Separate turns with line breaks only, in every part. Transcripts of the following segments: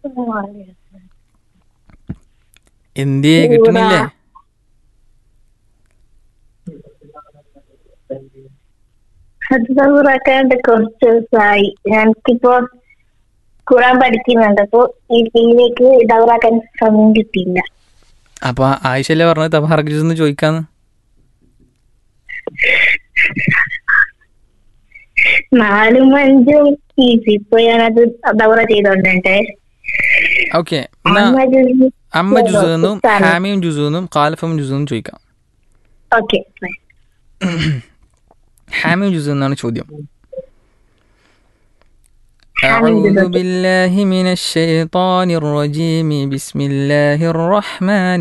എന്തിയെ കിട്ടണില്ലേ
അത് തവറാക്കാണ്ട് കുറച്ച് ദിവസമായി ഞങ്ങൾക്കിപ്പോ ഖുറാൻ പഠിക്കുന്നുണ്ട് അപ്പൊ ഇതിലേക്ക് തവറാക്കാൻ സമയം കിട്ടിയില്ല
അപ്പൊ ആയിഷല്ലേ പറഞ്ഞത് തബാറക്ക് ജ്യൂസ് എന്ന് ചോദിക്കാന്ന്
നാലും അഞ്ചും ഈസി ഇപ്പൊ ഞാനത് ദൗറ ചെയ്തോണ്ടേ
ഓക്കെ എന്നാ അമ്മ ജ്യൂസ് എന്നും ഹാമിയും ജ്യൂസ് എന്നും കാലഫം ജ്യൂസ് എന്നും ചോദിക്കാം
ഓക്കെ
ഹാമിയും ജ്യൂസ് എന്നാണ് ചോദ്യം
حاميم
أعوذ
جزاك.
بالله من الشيطان الرجيم بسم الله الرحمن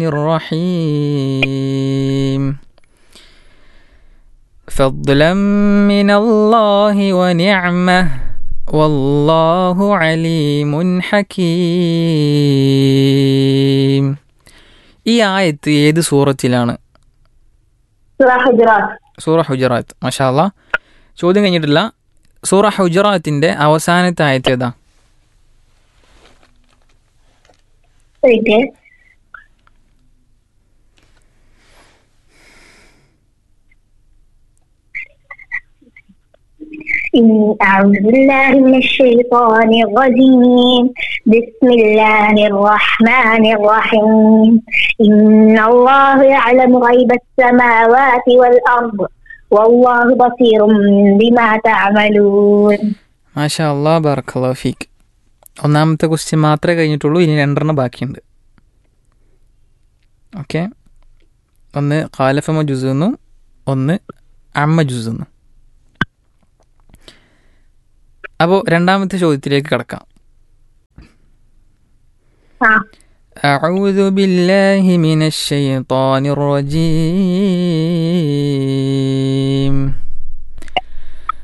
الرحيم فضلا من الله ونعمة والله عليم حكيم ഈ ആയത്ത് ഏത് സൂറത്തിലാണ്
ഹുജറാത്ത്
സൂറ ഹുജറാത്ത് മഷാല്ല ചോദ്യം കഴിഞ്ഞിട്ടില്ല സൂറ ഹുജറാത്തിന്റെ അവസാനത്തെ ആയത്ത് ഏതാ
പോയിട്ട് إن- أعوذ بالله من الشيطان الرجيم بسم الله الرحمن الرحيم إن الله يعلم غيب السماوات والأرض والله بصير بما تعملون
മാഷാ അല്ലാ ബർക്കല്ലാ ഫീക്ക് ഒന്നാമത്തെ ക്വസ്റ്റ്യൻ മാത്രമേ കഴിഞ്ഞിട്ടുള്ളൂ ഇനി രണ്ടെണ്ണം ബാക്കിയുണ്ട് ഓക്കെ ഒന്ന് ഖാലഫമ ജുസ് എന്നും ഒന്ന് അമ്മ ജുസ് എന്നും അപ്പോൾ രണ്ടാമത്തെ ചോദ്യത്തിലേക്ക് കടക്കാം
آه.
أعوذ بالله من الشيطان الرجيم